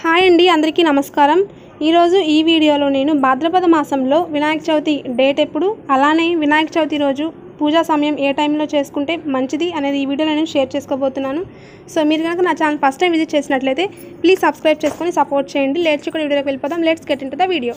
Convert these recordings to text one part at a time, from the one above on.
hi అండి అందరికీ నమస్కారం ఈరోజు ఈ వీడియోలో నేను భాద్రపద మాసంలో వినాయక చవితి డేట్ ఎప్పుడు అలానే వినాయక చవితి రోజు పూజా సమయం ఏ టైంలో చేసుకుంటే మంచిది అనేది ఈ వీడియోలో నేను షేర్ చేసుకోబోతున్నాను సో మీరు కనుక నా ఛానల్ ఫస్ట్ టైం విజిట్ చేసినట్లయితే ప్లీజ్ సబ్స్క్రైబ్ చేసుకొని సపోర్ట్ చేయండి లేట్స్ కూడా వీడియోకి వెళ్ళిపోదాం let's get in the video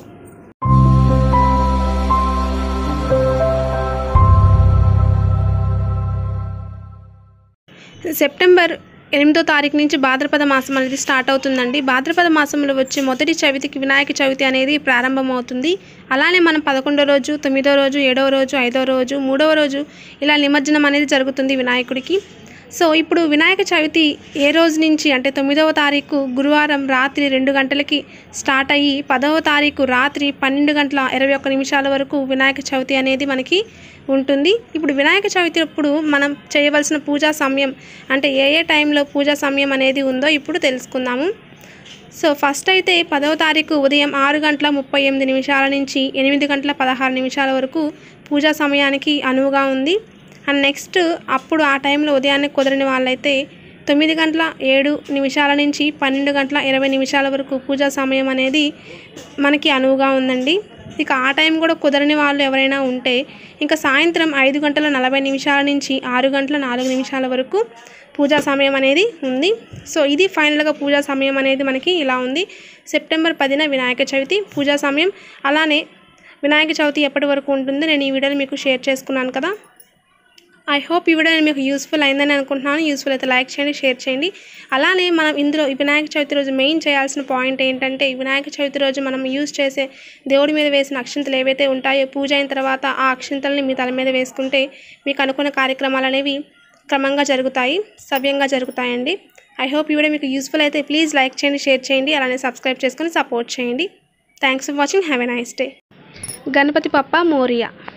September ఎనిమిదో తారీఖు నుంచి భాద్రపద మాసం అనేది స్టార్ట్ అవుతుందండి భాద్రపద మాసంలో వచ్చే మొదటి చవితికి వినాయక చవితి అనేది ప్రారంభమవుతుంది అలానే మనం పదకొండో రోజు తొమ్మిదో రోజు ఏడవ రోజు ఐదో రోజు మూడవ రోజు ఇలా నిమజ్జనం అనేది జరుగుతుంది వినాయకుడికి సో ఇప్పుడు వినాయక చవితి ఏ రోజు నుంచి అంటే తొమ్మిదవ తారీఖు గురువారం రాత్రి రెండు గంటలకి స్టార్ట్ అయ్యి పదవ తారీఖు రాత్రి పన్నెండు గంటల ఇరవై ఒక్క నిమిషాల వరకు వినాయక చవితి అనేది మనకి ఉంటుంది ఇప్పుడు వినాయక చవితి అప్పుడు మనం చేయవలసిన పూజా సమయం అంటే ఏ ఏ టైంలో పూజా సమయం అనేది ఉందో ఇప్పుడు తెలుసుకుందాము సో ఫస్ట్ అయితే పదవ తారీఖు ఉదయం ఆరు గంటల ముప్పై ఎనిమిది నిమిషాల నుంచి ఎనిమిది గంటల పదహారు నిమిషాల వరకు పూజా సమయానికి అనువుగా ఉంది అండ్ నెక్స్ట్ అప్పుడు ఆ టైంలో ఉదయాన్నే కుదరని వాళ్ళైతే తొమ్మిది గంటల ఏడు నిమిషాల నుంచి పన్నెండు గంటల ఇరవై నిమిషాల వరకు పూజా సమయం అనేది మనకి అనువుగా ఉందండి ఇక ఆ టైం కూడా కుదరని వాళ్ళు ఎవరైనా ఉంటే ఇంకా సాయంత్రం ఐదు గంటల నలభై నిమిషాల నుంచి ఆరు గంటల నాలుగు నిమిషాల వరకు పూజా సమయం అనేది ఉంది సో ఇది ఫైనల్గా పూజా సమయం అనేది మనకి ఇలా ఉంది సెప్టెంబర్ పదిన వినాయక చవితి పూజా సమయం అలానే వినాయక చవితి ఎప్పటి వరకు ఉంటుందో నేను ఈ వీడియోని మీకు షేర్ చేసుకున్నాను కదా ఐ హోప్ ఈ వీడియో మీకు యూస్ఫుల్ అయిందని అనుకుంటున్నాను యూస్ఫుల్ అయితే లైక్ చేయండి షేర్ చేయండి అలానే మనం ఇందులో ఈ వినాయక చవితి రోజు మెయిన్ చేయాల్సిన పాయింట్ ఏంటంటే ఈ వినాయక చవితి రోజు మనం యూస్ చేసే దేవుడి మీద వేసిన అక్షింతలు ఏవైతే ఉంటాయో పూజ అయిన తర్వాత ఆ అక్షింతల్ని మీ తల మీద వేసుకుంటే మీకు అనుకున్న కార్యక్రమాలు అనేవి క్రమంగా జరుగుతాయి సవ్యంగా జరుగుతాయండి ఐ హోప్ ఈ వీడియో మీకు యూస్ఫుల్ అయితే ప్లీజ్ లైక్ చేయండి షేర్ చేయండి అలానే సబ్స్క్రైబ్ చేసుకొని సపోర్ట్ చేయండి thanks for watching have a nice day Ganapati Bappa Morya